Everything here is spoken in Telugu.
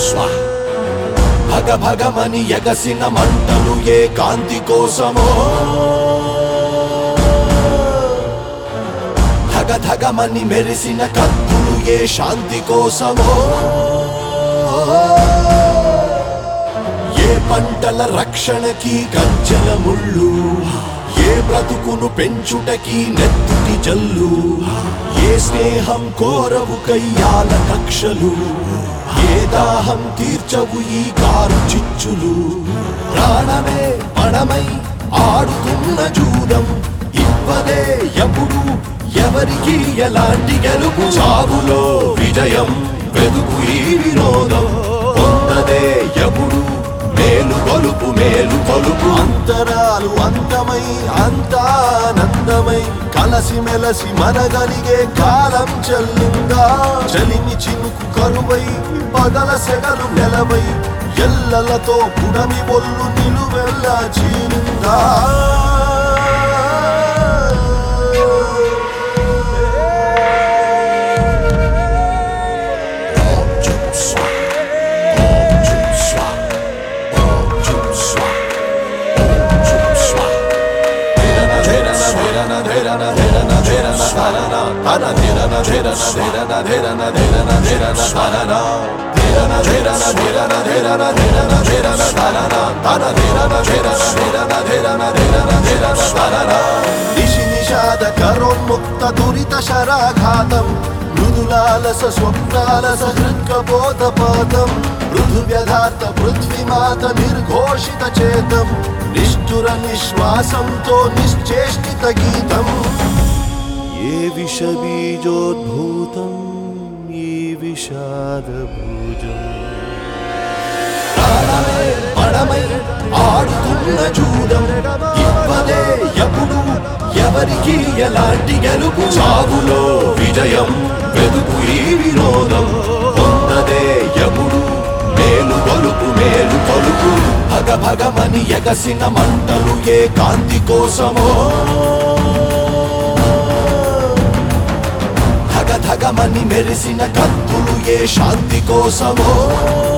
స్వా భగ భగమని ఎగసిన మంటలు ఏ కాంతి కోసమో ధగ ధగమని మెరిసిన కత్తులు ఏ శాంతి కోసమో ఏ పంటల రక్షణకి గజ్జల ముళ్ళు ఏ బ్రతుకును పెంచుటకి నెత్తుటి జల్లు ఏ స్నేహం కోరవు కయ్యాల కక్షలు ఏ దాహం తీర్చవు ఈ కారు చిచ్చులు ప్రాణమే పణమై ఆడుతున్న జూదం ఇవ్వదే ఎప్పుడు ఎవరికి ఎలాంటి గెలుపు చావులో విజయం వెదుకు ఈ వినోదం పొందదే ఎప్పుడు మేలు కొలుపు మేలు కొలుపు అంతరాలు అంతమై అంతానందమై కలసి మెలసి మనగలిగే కాలం చెల్లిందా చలిమి చినుకు కరువై పగల సెగలు నెలవై ఎల్లలతో పుడమి ఒళ్ళు నిలువెల్లా చీలిందా నిశి నిషాద కరోన్ముక్త దురిత శరాఘాతం మృదులాలస స్వప్నాలస హృత్కబోధపాతం మృదు వ్యధార్థ పృథ్వీమాత నిర్ఘోషిత చేతం నిష్ఠుర నిశ్వాసంతో నిశ్చేష్టిత గీతం ఏ విషబీజోద్భూతం ఈ విషాదభూజం ప్రాణమే పడమై ఆడుతున్న జూదం ఇవ్వదే ఎప్పుడు ఎవరికి ఎలాంటి గెలుపు చావులో విజయం వెదుకు ఈ వినోదం పొందదే ఎప్పుడు మేలు కొలుపు మేలు కొలుపు భగ భగమని ఎగసిన మంటలు ఏ కాంతి కోసమో ధగ ధగమని మెరిసిన కత్తులు ఏ శాంతి కోసమో